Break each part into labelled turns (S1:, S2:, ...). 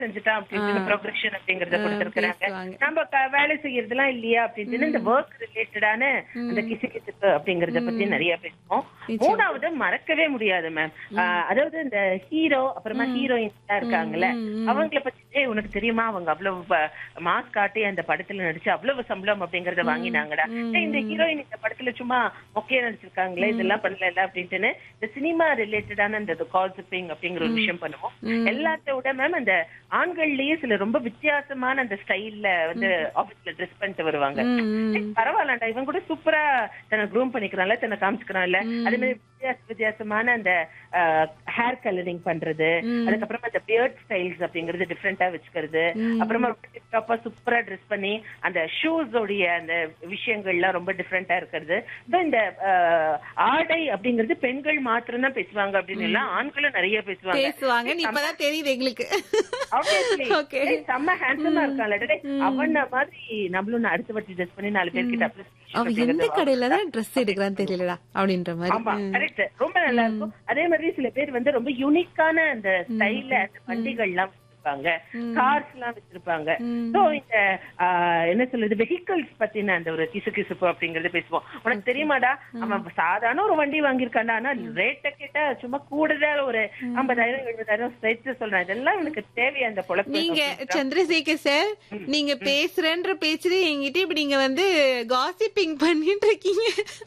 S1: செஞ்சுட்டான் அப்படின்னு ப்ரொஃபஷன் அப்படிங்கறத
S2: ஆ,
S1: கொடுத்திருக்கிறாங்க
S2: பேசுவாங்க.
S1: நம்ம க- வேலை செய்யறதுலாம் இல்லையா அப்படின்னு இந்த ஒர்க் ரிலேட்டடான அந்த கிசு கிசுப்பு அப்படிங்கறத பத்தி நிறைய பேசுவோம் மூணாவது மறக்கவே முடியாது மேம் அதாவது இந்த ஹீரோ அப்புறமா ஹீரோயின் இருக்காங்கல்ல அவங்கள பத்தி "ஏய், உனக்கு தெரியுமா அவங்க அவ்வளவு மாஸ் காட்டி அந்த படத்துல நடிச்சு அவ்வளவு சம்பளம் அப்படிங்கறத வாங்கினாங்கடா "ஏய், இந்த ஹீரோயின் இந்த படத்துல சும்மா மொக்கையா நடிச்சிருக்காங்களே இதெல்லாம் பண்ணல அப்படின்ட்டுன்னு இந்த சினிமா ரிலேட்டடான இந்த கால்சிப்பிங் அப்படிங்கிற ஒரு விஷயம் பண்ணுவோம் எல்லாத்த விட மேம் அந்த ஆண்கள்லயே சில ரொம்ப வித்தியாசமான அந்த ஸ்டைல்ல வந்து ஆபீஸ்ல ட்ரெஸ் பண்ணிட்டு வருவாங்க ஏய், பரவாயில்லடா இவன் கூட சூப்பரா தன்னை க்ரூம் பண்ணிக்கிறான்ல தன்னை காமிச்சுக்கிறான்ல அதே மாதிரி வித்தியாச வித்தியாசமான அந்த ஹேர் கலரிங் பண்றது அதுக்கப்புறமா அந்த பியர்ட் ஸ்டைல்ஸ் அப்படிங்கறது டிஃப்ரெண்டா வச்சுக்கிறது அப்புறமா டாப்பா சூப்பரா ட்ரெஸ் பண்ணி அந்த ஷூஸ் உடைய அந்த விஷயங்கள்லாம் ரொம்ப டிஃப்ரெண்டா இருக்கிறது So, இந்த அஹ், ஆடை அப்படிங்கிறது பெண்கள் மாத்திரம் தான் பேசுவாங்க அப்படின்னு எல்லாம் ஆண்களும் நிறைய பேசுவாங்க
S2: பேசுவாங்க நீ இப்பதான் தெரியுது எங்களுக்கு
S1: Obviously.
S2: Okay.
S1: டேய், செம்ம ஹேண்ட்ஸமா இருக்கான்ல டேய், அவன மாதிரி நம்மளும் அடுத்த வாட்டி ட்ரெஸ் பண்ணி நாலு பேர்கிட்ட appreciation
S2: அவன் எந்த
S1: அப்படிங்கறத
S2: கடையில தான் ட்ரெஸ் எடுக்கிறான்னு தெரியலடா அப்படின்ற
S1: ஆமா
S2: மாதிரி
S1: கரெக்ட் ரொம்ப நல்லா இருக்கும் அதே மாதிரி சில பேர் வந்து ரொம்ப யூனிக்கான அந்த ஸ்டைல்ல அந்த வண்டிகள் எல்லாம் வச்சிருப்பாங்க கார்ஸ் எல்லாம் வச்சிருப்பாங்க சோ இந்த ஆஹ், என்ன சொல்றது வெஹிக்கிள்ஸ் பத்தின அந்த ஒரு கிசு கிசுப்பு அப்படிங்கறது பேசுவோம் உனக்கு தெரியுமாடா அவன் சாதாரண ஒரு வண்டி வாங்கியிருக்கான்டா ஆனா ரேட்ட கேட்டா சும்மா கூடுதல் ஒரு ஐம்பதாயிரம் எழுபதாயிரம் சேர்த்து சொல்றேன் இதெல்லாம் எனக்கு தேவையா அந்த பொழப்பு
S2: நீங்க சந்திரசேகர் சார் நீங்க பேசுறேன்ற பேச்சுல என்கிட்ட இப்ப நீங்க வந்து காசிப்பிங் பண்ணிட்டு இருக்கீங்க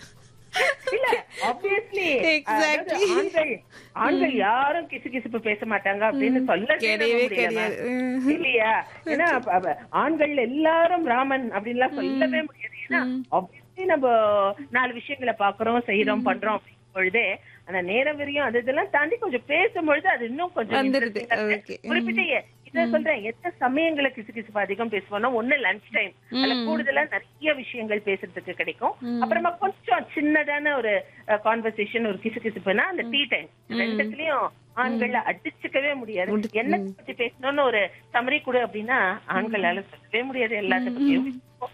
S1: இல்ல ஆப்வியஸ்லி
S2: Exactly.
S1: ஆண்கள் ஆண்கள் யாரும் கிசு கிசுப்பு பேச மாட்டாங்க அப்படின்னு சொல்ல
S2: கிடையவே கிடையாது.
S1: இல்லையா ஏன்னா அப்ப- அப்ப ஆண்கள் எல்லாரும் ராமன் அப்படின்லாம் சொல்லவே முடியாது ஏன்னா obviously நம்ம நாலு விஷயங்களை பாக்குறோம் செய்யறோம் பண்றோம் அப்படிங்கும் பொழுதே அந்த நேரம் வரையும் அது இதெல்லாம் தாண்டி கொஞ்சம் பேசும்பொழுது அது இன்னும் கொஞ்சம்
S2: வந்துருது.
S1: interesting ஆ இருக்கு.
S2: Okay.
S1: குறிப்பிட்ட எ- இத சொல்றேன் எந்த சமயங்கள கிசு கிசுப்பு அதிகம் பேசுவோம்னா ஒண்ணு லஞ்ச் டைம் அதுல கூடுதலா நிறைய விஷயங்கள் பேசுறதுக்கு கிடைக்கும் அப்புறமா கொஞ்சம் சின்னதான ஒரு கான்வர்சேஷன் ஒரு கிசு கிசுப்புனா அந்த டீ டைம் ரெண்டுத்துலயும் ஆண்கள் அடிச்சுக்கவே முடியாது என்ன பத்தி பேசணும்னு ஒரு சமரி கொடு அப்படின்னா ஆண்களால சொல்லவே முடியாது எல்லாத்த பத்தியும்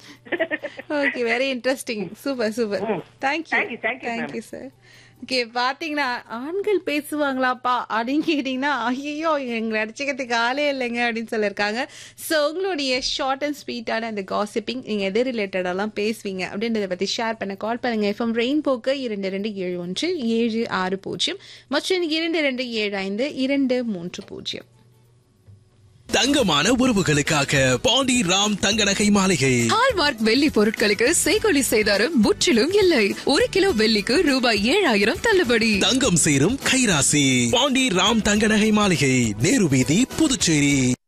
S2: okay very interesting super super
S1: hmm.
S2: Thank you
S1: Thank you, thank you, ma'am.
S2: Thank you sir okay பாத்தீங்கன்னா ஆண்கள் பேசுவாங்களாப்பா அப்படின்னு கேட்டீங்கன்னா ஐயோ எங்களை அடிச்சுக்கிறதுக்கு ஆளே இல்லைங்க அப்படின்னு சொல்லியிருக்காங்க ஸோ உங்களுடைய ஷார்ட் அண்ட் ஸ்வீட்டான அந்த காசிப்பிங் நீங்க எது ரிலேட்டடெல்லாம் பேசுவீங்க அப்படின்றத பத்தி ஷேர் பண்ண கால் பண்ணுங்க எஃப்எம் ரெயின் போக்கு இரண்டு ரெண்டு ஏழு ஒன்று ஏழு ஆறு பூஜ்ஜியம் மற்றும் இரண்டு ரெண்டு ஏழு ஐந்து இரண்டு மூன்று பூஜ்ஜியம்
S3: தங்கமான உறவுகளுக்காக பாண்டி ராம் தங்க நகை மாளிகை
S4: ஹால்மார்க் வெள்ளி பொருட்களுக்கு செய்கொலி செய்தாரும் முற்றிலும் இல்லை ஒரு கிலோ வெள்ளிக்கு ரூபாய் ஏழாயிரம் தள்ளுபடி
S3: தங்கம் சேரும் கைராசி பாண்டி ராம் தங்க நகை மாளிகை நேரு வீதி புதுச்சேரி